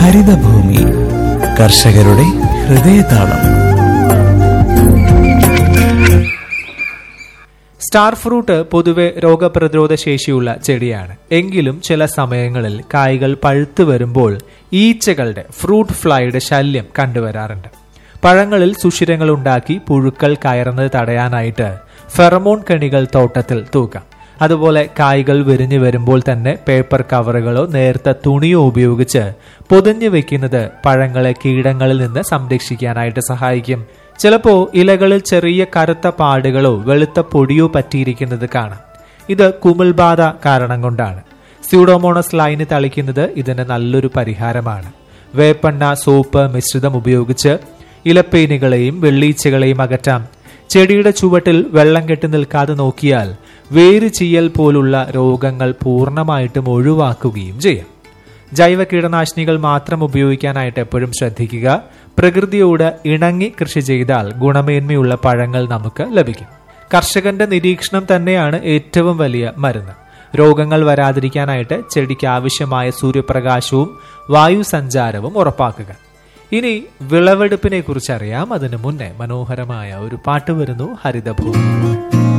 ഹരിതഭൂമി കർഷകരുടെ ഹൃദയതാളം സ്റ്റാർ ഫ്രൂട്ട് പൊതുവെ രോഗപ്രതിരോധ ശേഷിയുള്ള ചെടിയാണ് എങ്കിലും ചില സമയങ്ങളിൽ കായ്കൾ പഴുത്തു വരുമ്പോൾ ഈച്ചകളുടെ ഫ്രൂട്ട് ഫ്ലൈയുടെ ശല്യം കണ്ടുവരാറുണ്ട് പഴങ്ങളിൽ സുഷിരങ്ങൾ ഉണ്ടാക്കി പുഴുക്കൾ കയറുന്നത് തടയാനായിട്ട് ഫെറമോൺ കണികൾ തോട്ടത്തിൽ തൂക്കാം അതുപോലെ കായ്കൾ വിരിഞ്ഞു വരുമ്പോൾ തന്നെ പേപ്പർ കവറുകളോ നേർത്ത തുണിയോ ഉപയോഗിച്ച് പൊതിഞ്ഞു വെക്കുന്നത് പഴങ്ങളെ കീടങ്ങളിൽ നിന്ന് സംരക്ഷിക്കാനായിട്ട് സഹായിക്കും ചിലപ്പോ ഇലകളിൽ ചെറിയ കറുത്ത പാടുകളോ വെളുത്ത പൊടിയോ പറ്റിയിരിക്കുന്നത് കാണാം ഇത് കുമിൾബാധ കാരണം കൊണ്ടാണ് സ്യൂഡോമോണസ് ലൈന് തളിക്കുന്നത് ഇതിന് നല്ലൊരു പരിഹാരമാണ് വേപ്പെണ്ണ സോപ്പ് മിശ്രിതം ഉപയോഗിച്ച് ഇലപ്പേനുകളെയും വെള്ളീച്ചകളെയും അകറ്റാം ചെടിയുടെ ചുവട്ടിൽ വെള്ളം കെട്ടി നിൽക്കാതെ നോക്കിയാൽ വേര് ചീയൽ പോലുള്ള രോഗങ്ങൾ പൂർണ്ണമായിട്ടും ഒഴിവാക്കുകയും ചെയ്യാം ജൈവ കീടനാശിനികൾ മാത്രം ഉപയോഗിക്കാനായിട്ട് എപ്പോഴും ശ്രദ്ധിക്കുക പ്രകൃതിയോട് ഇണങ്ങി കൃഷി ചെയ്താൽ ഗുണമേന്മയുള്ള പഴങ്ങൾ നമുക്ക് ലഭിക്കും കർഷകന്റെ നിരീക്ഷണം തന്നെയാണ് ഏറ്റവും വലിയ മരുന്ന് രോഗങ്ങൾ വരാതിരിക്കാനായിട്ട് ചെടിക്ക് ആവശ്യമായ സൂര്യപ്രകാശവും വായു സഞ്ചാരവും ഉറപ്പാക്കുക ഇനി വിളവെടുപ്പിനെ കുറിച്ച് അറിയാം അതിനു മുന്നേ മനോഹരമായ ഒരു പാട്ട് വരുന്നു ഹരിതഭൂമി